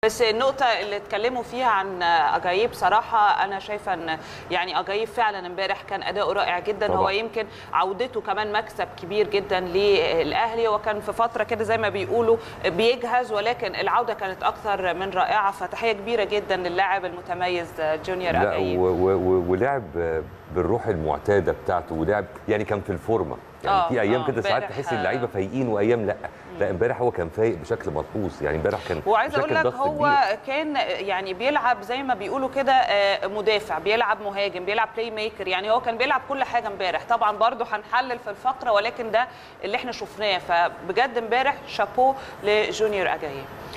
بس النقطة اللي اتكلموا فيها عن أجايب بصراحة أنا شايفة إن يعني أجايب فعلا امبارح كان أداؤه رائع جدا طبعا. هو يمكن عودته كمان مكسب كبير جدا للأهلي وكان في فترة كده زي ما بيقولوا بيجهز ولكن العودة كانت أكثر من رائعة فتحية كبيرة جدا للاعب المتميز جونيور لا أجايب و- و- و- ولعب بالروح المعتاده بتاعته ولعب يعني كان في الفورمه يعني آه، في ايام آه، كده ساعات امبارح، تحس اللعيبه فايقين وايام لا لا امبارح هو كان فايق بشكل ملحوظ يعني امبارح كان وعايزه اقول بشكل لك ضغط هو كبير. كان يعني بيلعب زي ما بيقولوا كده آه، مدافع بيلعب مهاجم بيلعب بلاي ميكر يعني هو كان بيلعب كل حاجه امبارح طبعا برضو هنحلل في الفقره ولكن ده اللي احنا شفناه فبجد امبارح شابو لجونيور اجاييه